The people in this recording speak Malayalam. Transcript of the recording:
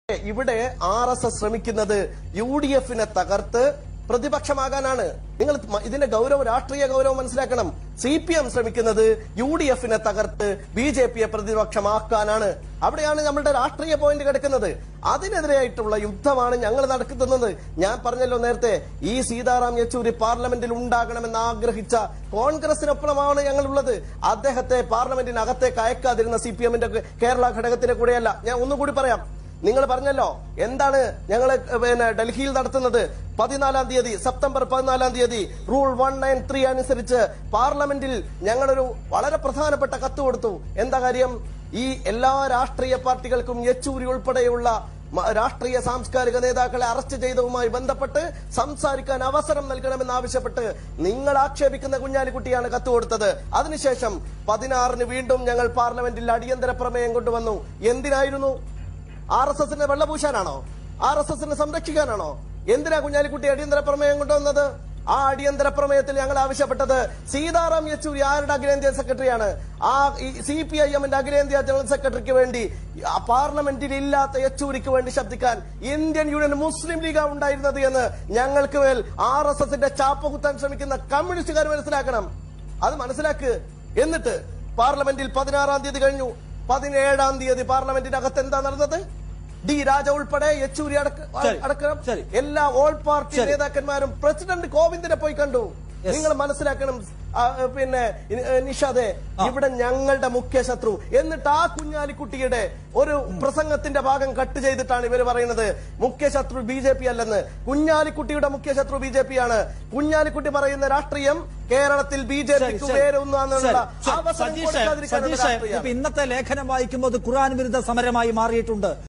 ഇവിടെ ആർ എസ് എസ് ശ്രമിക്കുന്നത് യു ഡി എഫിനെ തകർത്ത് പ്രതിപക്ഷമാകാനാണ് നിങ്ങൾ മ- ഇതിന്റെ ഗൗരവം രാഷ്ട്രീയ ഗൗരവം മനസ്സിലാക്കണം സി പി എം ശ്രമിക്കുന്നത് യു ഡി എഫിനെ തകർത്ത് ബി ജെ പിയെ പ്രതിപക്ഷമാക്കാനാണ് അവിടെയാണ് നമ്മളുടെ രാഷ്ട്രീയ പോയിന്റ് കിടക്കുന്നത് അതിനെതിരെയായിട്ടുള്ള യുദ്ധമാണ് ഞങ്ങൾ നടക്കുന്നത് ഞാൻ പറഞ്ഞല്ലോ നേരത്തെ ഈ സീതാറാം യെച്ചൂരി പാർലമെന്റിൽ ഉണ്ടാകണമെന്ന് ആഗ്രഹിച്ച കോൺഗ്രസിനൊപ്പമാണ് ഞങ്ങളുള്ളത് അദ്ദേഹത്തെ പാർലമെന്റിനകത്തേക്ക് അയക്കാതിരുന്ന സി പി എമ്മിന്റെ കേരള ഘടകത്തിന്റെ കൂടെയല്ല ഞാൻ ഒന്നുകൂടി പറയാം നിങ്ങൾ പറഞ്ഞല്ലോ എന്താണ് ഞങ്ങൾ പിന്നെ ഡൽഹിയിൽ നടത്തുന്നത് പതിനാലാം തീയതി സെപ്റ്റംബർ പതിനാലാം തീയതി റൂൾ വൺ നയൻ ത്രീ അനുസരിച്ച് പാർലമെന്റിൽ ഞങ്ങളൊരു വളരെ പ്രധാനപ്പെട്ട കത്ത് കൊടുത്തു എന്താ കാര്യം ഈ എല്ലാ രാഷ്ട്രീയ പാർട്ടികൾക്കും യെച്ചൂരി ഉൾപ്പെടെയുള്ള മ- രാഷ്ട്രീയ സാംസ്കാരിക നേതാക്കളെ അറസ്റ്റ് ചെയ്തതുമായി ബന്ധപ്പെട്ട് സംസാരിക്കാൻ അവസരം നൽകണമെന്ന് ആവശ്യപ്പെട്ട് നിങ്ങൾ ആക്ഷേപിക്കുന്ന കുഞ്ഞാലിക്കുട്ടിയാണ് കത്ത് കൊടുത്തത് അതിനുശേഷം പതിനാറിന് വീണ്ടും ഞങ്ങൾ പാർലമെന്റിൽ അടിയന്തര പ്രമേയം കൊണ്ടുവന്നു എന്തിനായിരുന്നു ആർ എസ് എസിനെ വെള്ളപൂശാനാണോ ആർ എസ് എസിനെ സംരക്ഷിക്കാനാണോ എന്തിനാ കുഞ്ഞാലിക്കുട്ടി അടിയന്തര പ്രമേയം കൊണ്ടുവന്നത് ആ അടിയന്തര പ്രമേയത്തിൽ ഞങ്ങൾ ആവശ്യപ്പെട്ടത് സീതാറാം യെച്ചൂരി ആരുടെ അഖിലേന്ത്യാ സെക്രട്ടറിയാണ് ആ സി പി ഐ എമ്മിന്റെ അഖിലേന്ത്യാ ജനറൽ സെക്രട്ടറിക്ക് വേണ്ടി ആ പാർലമെന്റിൽ ഇല്ലാത്ത യെച്ചൂരിക്ക് വേണ്ടി ശബ്ദിക്കാൻ ഇന്ത്യൻ യൂണിയൻ മുസ്ലിം ലീഗ് ഉണ്ടായിരുന്നത് എന്ന് ഞങ്ങൾക്ക് മേൽ ആർ എസ് എസിന്റെ ചാപ്പ കുത്താൻ ശ്രമിക്കുന്ന കമ്മ്യൂണിസ്റ്റുകാർ മനസ്സിലാക്കണം അത് മനസ്സിലാക്ക് എന്നിട്ട് പാർലമെന്റിൽ പതിനാറാം തീയതി കഴിഞ്ഞു പതിനേഴാം തീയതി പാർലമെന്റിനകത്ത് എന്താ നടന്നത് ഡി രാജ ഉൾപ്പെടെ യെച്ചൂരി അടക്ക- ശരി, അടക്കം ശരി. എല്ലാ ഓൾ പാർട്ടി ശരി. നേതാക്കന്മാരും പ്രസിഡന്റ് കോവിന്ദിനെ പോയി കണ്ടു Yes. നിങ്ങൾ മനസ്സിലാക്കണം ആ, പിന്നെ ഇ- നിഷാദെ ആ. ഇവിടെ ഞങ്ങളുടെ മുഖ്യ ശത്രു എന്നിട്ട് ആ കുഞ്ഞാലിക്കുട്ടിയുടെ ഒരു പ്രസംഗത്തിന്റെ ഭാഗം കട്ട് ചെയ്തിട്ടാണ് ഇവർ പറയുന്നത് മുഖ്യ ശത്രു ബി ജെ പി അല്ലെന്ന് കുഞ്ഞാലിക്കുട്ടിയുടെ മുഖ്യ ശത്രു ബി ജെ പി ആണ് കുഞ്ഞാലിക്കുട്ടി പറയുന്ന രാഷ്ട്രീയം കേരളത്തിൽ ബി ജെ ശരി, പിക്ക് ശരി. വേരൊന്നാന്നുള്ള ശരി, ശരി. അവസരം സതീഷ് കൊടുക്കാതിരിക്കാനുള്ള സതീഷ് രാഷ്ട്രീയം ഇപ്പൊ ഇന്നത്തെ ലേഖനം വായിക്കുമ്പോൾ അത് ഖുറാൻ വിരുദ്ധ സമരമായി മാറിയിട്ടുണ്ട്